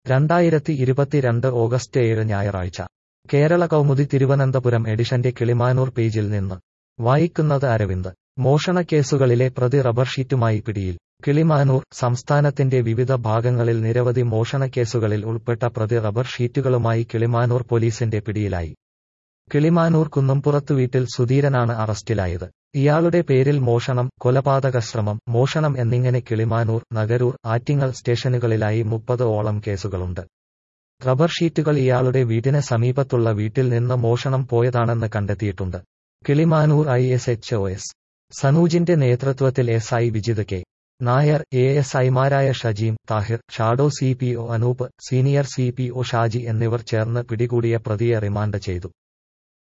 രണ്ടായിരത്തി ഇരുപത്തിരണ്ട് ഓഗസ്റ്റ് ഏഴ് ഞായറാഴ്ച കേരള കൗമുദി തിരുവനന്തപുരം എഡിഷന്റെ കിളിമാനൂർ പേജിൽ നിന്ന് വായിക്കുന്നത് അരവിന്ദ് മോഷണക്കേസുകളിലെ പ്രതി റബ്ബർ ഷീറ്റുമായി പിടിയിൽ കിളിമാനൂർ സംസ്ഥാനത്തിന്റെ വിവിധ ഭാഗങ്ങളിൽ നിരവധി മോഷണക്കേസുകളിൽ ഉൾപ്പെട്ട പ്രതി റബ്ബർ ഷീറ്റുകളുമായി കിളിമാനൂർ പോലീസിന്റെ പിടിയിലായി കിളിമാനൂർ കുന്നംപുറത്തു വീട്ടിൽ സുധീരനാണ് അറസ്റ്റിലായത് ഇയാളുടെ പേരിൽ മോഷണം കൊലപാതകശ്രമം മോഷണം എന്നിങ്ങനെ കിളിമാനൂർ നഗരൂർ ആറ്റിങ്ങൽ സ്റ്റേഷനുകളിലായി മുപ്പത് ഓളം കേസുകളുണ്ട് റബ്ബർ ഷീറ്റുകൾ ഇയാളുടെ വീടിന് സമീപത്തുള്ള വീട്ടിൽ നിന്ന് മോഷണം പോയതാണെന്ന് കണ്ടെത്തിയിട്ടുണ്ട് Kilimanoor I S H O S സനൂജിന്റെ നേതൃത്വത്തിൽ S I Vijith K Nair A S ഐമാരായ Shajeem Thahir shadow C P O Anoop senior C P O Shaji എന്നിവർ ചേർന്ന് പിടികൂടിയ പ്രതിയെ റിമാൻഡ് ചെയ്തു